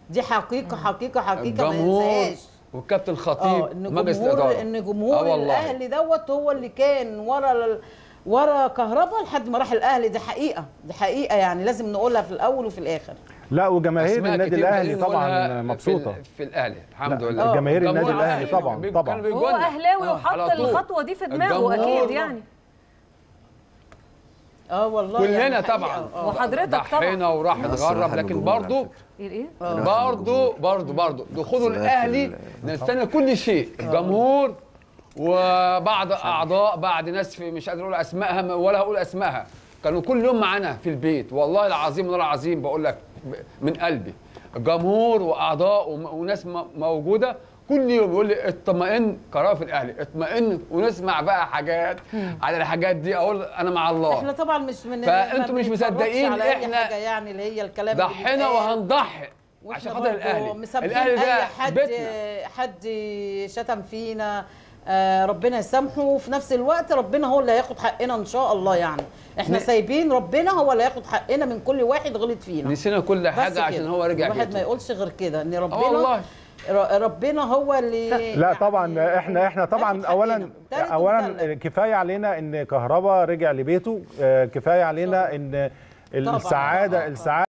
دي حقيقه حقيقه حقيقه ما الجمهور ننساهاش والكابتن اه الخطيب ان مجلس جمهور الاداره ان جمهور آه والله. الاهلي دوت هو اللي كان ورا ال- ورا كهربا لحد ما راح الاهلي دي حقيقه دي حقيقه يعني لازم نقولها في الاول وفي الاخر لا وجماهير أسماء النادي كتير الاهلي قادرين طبعا نقولها مبسوطه في, ال- في الاهلي الحمد لا، لله جماهير النادي الجمهور الأهلي الأهلي طبعاً، بي- طبعاً. كانوا وهو بيجولنا. اهلاوي آه، وحط على طول. الخطوه دي في دماغه الجمهور اكيد يعني اه والله كلنا يعني حقيقة. طبعا آه. وحضرتك ضحينا طبعا وراح بس اتغرب راح لكن الجمهور على برضه فكرة. ايه برضه برضه برضه دخول بس ده في الاهلي ال- نستنى كل شيء الجمهور وبعض اعضاء بعض ناس في مش قادر اقول اسمائها ولا هقول اسمائها كانوا كل يوم معانا في البيت والله العظيم والله العظيم بقول لك ب- من قلبي جمهور واعضاء وم- وناس م- موجوده كل يوم يقول لي اطمئن قرار في الاهلي اطمئن ونسمع بقى حاجات على الحاجات دي اقول انا مع الله احنا طبعا مش من فأنتوا ما مش بنتفرجش مصدقين على أي إحنا حاجة يعني اللي هي الكلام اللي ضحينا بيتقال. وهنضحي واحنا عشان خاطر برضو الاهلي مسامحين الاهلي اي ده حد بيتنا حد شتم فينا آه ربنا يسامحه وفي نفس الوقت ربنا هو اللي هياخد حقنا ان شاء الله يعني احنا ن- سايبين ربنا هو اللي هياخد حقنا من كل واحد غلط فينا نسينا كل بس حاجه كده. عشان هو رجع الواحد ما بيته يقولش غير كده ان ربنا والله. ر- ربنا هو اللي لا طبعا احنا احنا طبعا هياخد اولا حقنا. تالت اولا ومتلت. كفايه علينا ان كهربا رجع لبيته آه، كفايه علينا ان طبعاً، السعاده طبعاً. السعاده